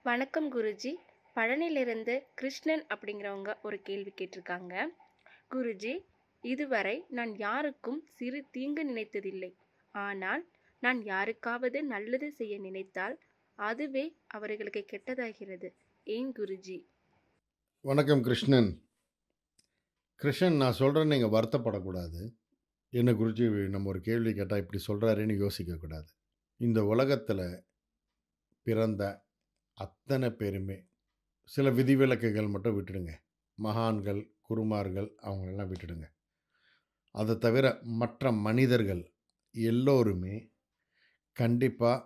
வணக்கம் குருஜி பழனியிலிருந்து கிருஷ்ணன் அப்படிங்கிறவங்க ஒரு கேள்வி கேட்டிருக்காங்க குருஜி இதுவரை நான் யாருக்கும் சிறு தீங்கு நினைத்ததில்லை ஆனால் நான் யாருக்காவது நல்லது செய்ய நினைத்தால் அதுவே அவர்களுக்கு கெட்டதாகிறது ஏன் குருஜி வணக்கம் கிருஷ்ணன் கிருஷ்ணன் நான் சொல்கிறேன் நீங்கள் வருத்தப்படக்கூடாது என்ன குறித்து நம்ம ஒரு கேள்வி கேட்டால் இப்படி சொல்கிறாருன்னு யோசிக்கக்கூடாது இந்த உலகத்தில் பிறந்த அத்தனை பேருமே சில விதிவிலக்குகள் மட்டும் விட்டுடுங்க மகான்கள் குருமார்கள் அவங்களெல்லாம் விட்டுடுங்க அதை தவிர மற்ற மனிதர்கள் எல்லோருமே கண்டிப்பாக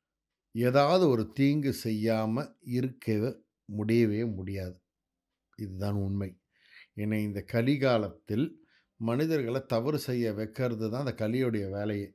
ஏதாவது ஒரு தீங்கு செய்யாமல் இருக்கவே முடியவே முடியாது இதுதான் உண்மை ஏன்னா இந்த கலிகாலத்தில் மனிதர்களை தவறு செய்ய வைக்கிறது தான் அந்த கலியுடைய வேலையே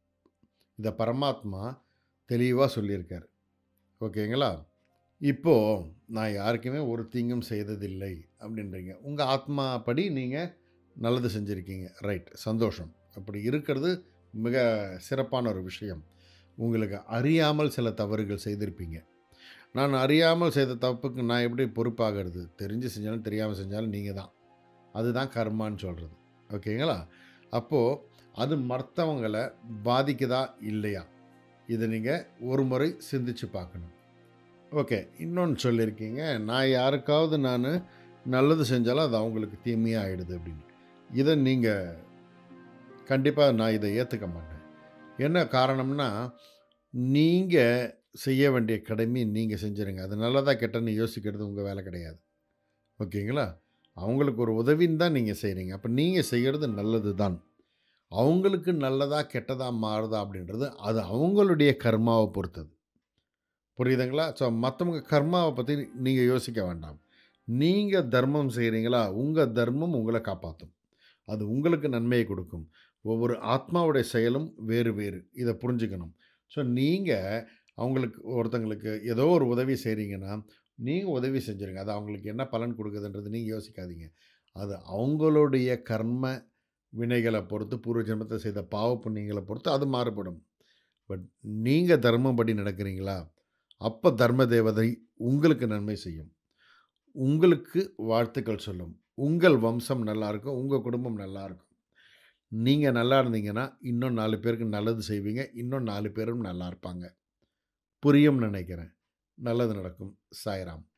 இதை பரமாத்மா தெளிவாக சொல்லியிருக்கார் ஓகேங்களா இப்போது நான் யாருக்குமே ஒரு தீங்கும் செய்ததில்லை அப்படின்றீங்க உங்கள் ஆத்மா படி நீங்கள் நல்லது செஞ்சுருக்கீங்க ரைட் சந்தோஷம் அப்படி இருக்கிறது மிக சிறப்பான ஒரு விஷயம் உங்களுக்கு அறியாமல் சில தவறுகள் செய்திருப்பீங்க நான் அறியாமல் செய்த தப்புக்கு நான் எப்படி பொறுப்பாகிறது தெரிஞ்சு செஞ்சாலும் தெரியாமல் செஞ்சாலும் நீங்கள் தான் அதுதான் கர்மான்னு சொல்கிறது ஓகேங்களா அப்போது அது மற்றவங்களை பாதிக்குதா இல்லையா இதை நீங்கள் ஒரு முறை சிந்திச்சு பார்க்கணும் ஓகே இன்னொன்று சொல்லியிருக்கீங்க நான் யாருக்காவது நான் நல்லது செஞ்சாலும் அது அவங்களுக்கு தீமையாக ஆகிடுது அப்படின்னு இதை நீங்கள் கண்டிப்பாக நான் இதை ஏற்றுக்க மாட்டேன் என்ன காரணம்னா நீங்கள் செய்ய வேண்டிய கடமை நீங்கள் செஞ்சுருங்க அது நல்லதா கெட்டன்னு யோசிக்கிறது உங்கள் வேலை கிடையாது ஓகேங்களா அவங்களுக்கு ஒரு உதவின்னு தான் நீங்கள் செய்கிறீங்க அப்போ நீங்கள் செய்கிறது நல்லது தான் அவங்களுக்கு நல்லதா கெட்டதா மாறுதா அப்படின்றது அது அவங்களுடைய கர்மாவை பொறுத்தது புரியுதுங்களா ஸோ மற்றவங்க கர்மாவை பற்றி நீங்கள் யோசிக்க வேண்டாம் நீங்கள் தர்மம் செய்கிறீங்களா உங்கள் தர்மம் உங்களை காப்பாற்றும் அது உங்களுக்கு நன்மையை கொடுக்கும் ஒவ்வொரு ஆத்மாவுடைய செயலும் வேறு வேறு இதை புரிஞ்சுக்கணும் ஸோ நீங்கள் அவங்களுக்கு ஒருத்தங்களுக்கு ஏதோ ஒரு உதவி செய்கிறீங்கன்னா நீங்கள் உதவி செஞ்சுருங்க அது அவங்களுக்கு என்ன பலன் கொடுக்குதுன்றது நீங்கள் யோசிக்காதீங்க அது அவங்களுடைய கர்ம வினைகளை பொறுத்து பூர்வ ஜென்மத்தை செய்த பாவ புண்ணியங்களை பொறுத்து அது மாறுபடும் பட் நீங்கள் தர்மப்படி நடக்கிறீங்களா அப்போ தர்ம தேவதை உங்களுக்கு நன்மை செய்யும் உங்களுக்கு வாழ்த்துக்கள் சொல்லும் உங்கள் வம்சம் நல்லா இருக்கும் உங்கள் குடும்பம் நல்லா இருக்கும் நீங்கள் நல்லா இருந்தீங்கன்னா இன்னும் நாலு பேருக்கு நல்லது செய்வீங்க இன்னும் நாலு பேரும் நல்லா இருப்பாங்க புரியும் நினைக்கிறேன் நல்லது நடக்கும் சாய்ராம்